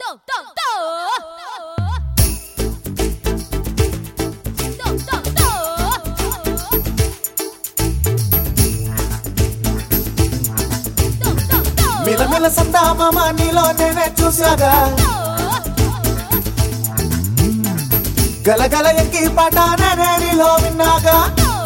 మిలమిల సందామా నీలో నేనే చూసాగా గలగల ఎక్కి పాట నేనే నీలో విన్నాగా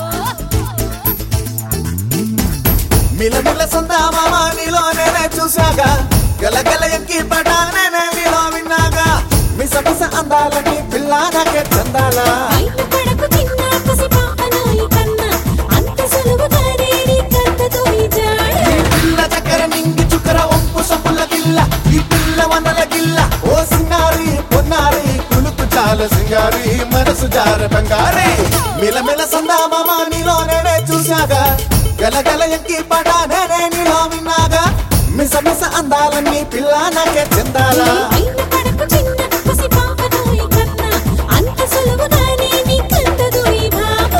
మిలమిల సందామా నీలో నేనే చూసాగా గలగల ఎక్కి పాట నేనే నీలో విన్నాగా మిస మిస అందాలని పిల్ల నాకే చందాలా బయట పడకు చిన్న పసిపాపనాయి కన్నా అంత సులువుగానే నీ కథతో ఈ జాడ ఈ పిల్ల చక్కెర నింగి చుక్కర ఒంపు సొప్పుల గిల్ల ఈ పిల్ల వనల గిల్ల ఓ సింగారి పొన్నారి కులుకు చాల సింగారి మనసు జార బంగారి మిలమిల సందామా నీలో నేనే చూసాగా గలగల ఎక్కి పట నేనే నీలో విన్నాగా మిస మిస అందాలన్నీ పిల్ల నాకే చెందాలా బయట పడకు చిన్న పసిపాపనాయి కన్నా అంత సులువుగానే నీ కథతో ఈ భామ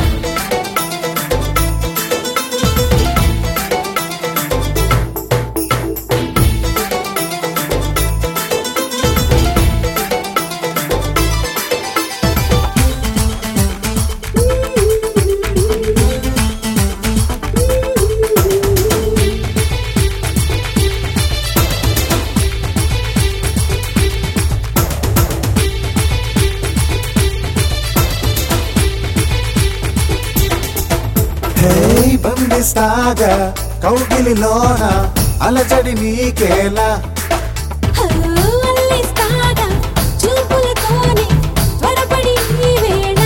హే బందిస్తాగా కౌగిలిలోన అలజడి నీకేలా హలో అల్లిస్తాగా చూపులతోనే త్వరపడి ఈ వేళ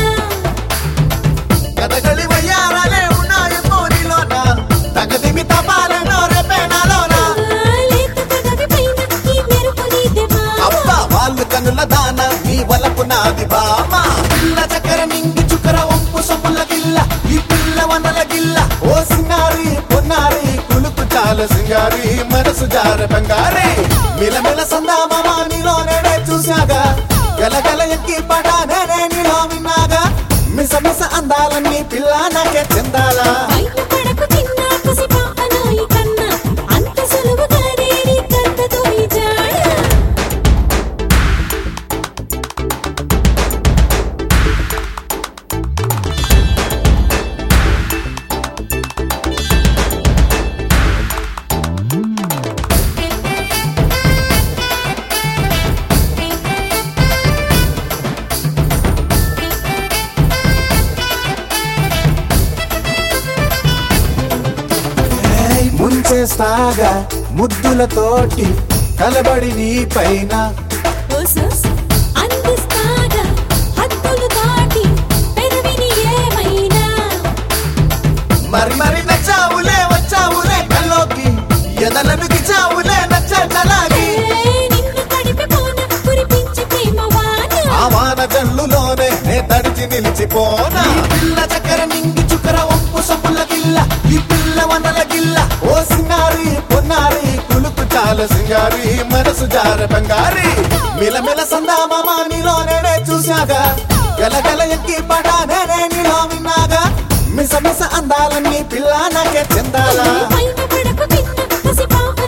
కథകളി వయ్యారాలే ఉన్నాయి పోరిలోన తగదిమి తపాలను రేపేనాలోన లేత పెదవి పైన ఈ మెరుపు నీదే భామ అబ్బా వాళ్ళు కనుల దాన నీ వలపు నాది బామ పిల్ల చక్కెర నింగి చుక్కర ఒంపు సొప్పుల గిల్ల ఈ పిల్ల వనల గిల్ల ఓ సింగారి పొన్నారి కులుకు చాల సింగారి మనసు జార బంగారి మిలమిల సందామా నీలో నేనే చూసాగా గలగల ఎక్కి పట నేనే నీలో విన్నాగా మిస మిస అందాలన్నీ పిల్ల నాకే చెందాలా బయట పడకు చిన్న పసిపాపనాయి కన్నా అంత సులువుగానే నీ కథతో ఈ జాడ ఏయ్ ముంచేస్తాగా ముద్దులతోటి కలబడి నీ పైన ఓసోస్ అందిస్తాగా హద్దులు దాటి పెదవిని ఏమైనా మరి మరి నచ్చావులే వచ్చావులే కల్లోకి ఎదలను గిచావులే నచ్చలాగి ఏ నిన్ను తడిపిపోన కురిపించి ప్రేమ వాన ఆ వాన జల్లులోనే నే తడిచి నిలిచిపోనా ఈ పిల్ల చక్కెర నింగి చుక్కర ఒంపు సొప్పుల గిల్ల ఈ పిల్ల వనల గిల్ల ఓ సింగారి పొన్నారి కులుకు చాల సింగారి మనసు జార బంగారి మిలమిల సందామా నీలో నేనే చూసాగా గలగల ఎక్కి పట నేనే నీలో విన్నాగా మిస మిస అందాలన్నీ పిల్ల నాకే చెందాలా బయట పడకు చిన్న పసిపాప